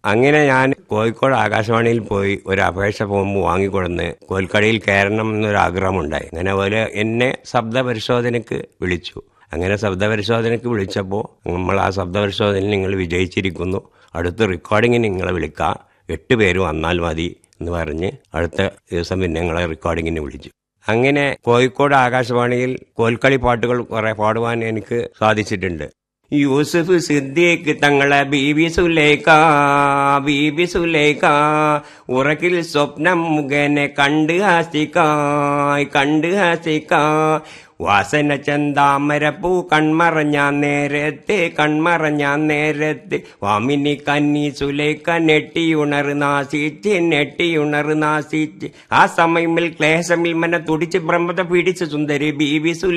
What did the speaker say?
അങ്ങനെ ഞാൻ കോഴിക്കോട് ആകാശവാണിയിൽ പോയി ഒരു അപേക്ഷ ഫോം വാങ്ങിക്കൊടുന്ന് കോൽക്കടയിൽ കയറണം എന്നൊരു ആഗ്രഹമുണ്ടായി അങ്ങനെ പോലെ എന്നെ ശബ്ദ പരിശോധനയ്ക്ക് വിളിച്ചു അങ്ങനെ ശബ്ദ പരിശോധനയ്ക്ക് വിളിച്ചപ്പോൾ നമ്മൾ ആ ശബ്ദ പരിശോധനയിൽ നിങ്ങൾ വിജയിച്ചിരിക്കുന്നു അടുത്ത റെക്കോർഡിങ്ങിന് നിങ്ങളെ വിളിക്കാം എട്ട് പേര് വന്നാൽ മതി എന്ന് പറഞ്ഞ് അടുത്ത ദിവസം പിന്നെ ഞങ്ങളെ റെക്കോർഡിങ്ങിന് വിളിച്ചു അങ്ങനെ കോഴിക്കോട് ആകാശവാണിയിൽ കോൽക്കളി പാട്ടുകൾ കുറെ പാടുവാൻ എനിക്ക് സാധിച്ചിട്ടുണ്ട് യൂസുഫ് സിദ്ദീഖ് തങ്ങളെ ബീബി സുലേഖ ബീബി സുലേഖ ഉറക്കിൽ സ്വപ്നം മുഖേന കണ്ട് ഹാസിക്കായ് കണ്ട് ഹാസിക്കായ് വാസന ചന്താമരപ്പൂ കൺമറഞ്ഞ നേരത്തെ കൺമറഞ്ഞ നേരത്തെ വാമിനി കന്നി സുലേഖ നെട്ടിയുണർ നാസിച്ച് നെട്ടിയുണർ നാസിച്ച് ആ സമയമിൽ ക്ലേശമിൽ മന തുടിച്ച് ബ്രഹ്മത പിടിച്ച് സുന്ദരി ബീബി സുലേ